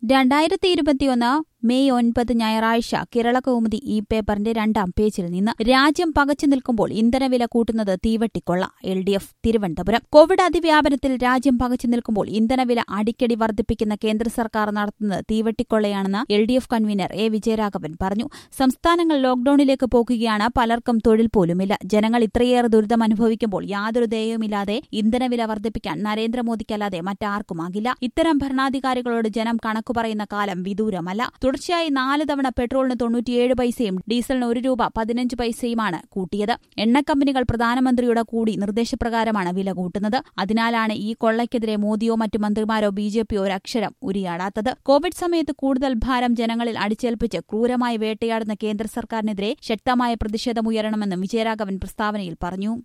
രണ്ടായിരത്തി ഇരുപത്തിയൊന്ന് മെയ് ഒൻപത് ഞായറാഴ്ച കേരളകൗമുദി ഈ പേപ്പറിന്റെ രണ്ടാം പേജിൽ നിന്ന് രാജ്യം പകച്ചു നിൽക്കുമ്പോൾ ഇന്ധനവില കൂട്ടുന്നത് തീവട്ടിക്കൊള്ള L D F Thiruvananthapuram Covid അതിവ്യാപനത്തിൽ രാജ്യം പകച്ചു നിൽക്കുമ്പോൾ ഇന്ധനവില അടിക്കടി വർദ്ധിപ്പിക്കുന്ന കേന്ദ്ര സർക്കാർ നടത്തുന്നത് തീവട്ടിക്കൊള്ളയാണെന്ന് L D F convener A Vijayaraghavan പറഞ്ഞു സംസ്ഥാനങ്ങൾ ലോക്ഡൌണിലേക്ക് പോകുകയാണ് പലർക്കും തൊഴിൽ പോലുമില്ല ജനങ്ങൾ ഇത്രയേറെ ദുരിതം അനുഭവിക്കുമ്പോൾ യാതൊരു ദയവുമില്ലാതെ ഇന്ധനവില വർദ്ധിപ്പിക്കാൻ നരേന്ദ്രമോദിക്കല്ലാതെ മറ്റാർക്കുമാകില്ല ഇത്തരം ഭരണാധികാരികളോട് ജനം കണക്കു പറയുന്ന കാലം വിദൂരമല്ല തുടർച്ചയായി നാല് തവണ പെട്രോളിന് തൊണ്ണൂറ്റിയേഴ് പൈസയും ഡീസലിന് ഒരു രൂപ പതിനഞ്ച് പൈസയുമാണ് കൂട്ടിയത് എണ്ണക്കമ്പനികൾ പ്രധാനമന്ത്രിയുടെ കൂടി നിർദ്ദേശപ്രകാരമാണ് വില കൂട്ടുന്നത് അതിനാലാണ് ഈ കൊള്ളയ്ക്കെതിരെ മോദിയോ മറ്റു മന്ത്രിമാരോ ബി ജെ പിയോ ഒരക്ഷരം ഉരിയാടാത്തത് കോവിഡ് സമയത്ത് കൂടുതൽ ഭാരം ജനങ്ങളിൽ അടിച്ചേൽപ്പിച്ച് ക്രൂരമായി വേട്ടയാടുന്ന കേന്ദ്ര സർക്കാരിനെതിരെ ശക്തമായ പ്രതിഷേധമുയരണമെന്നും വിജയരാഘവൻ പ്രസ്താവനയിൽ പറഞ്ഞു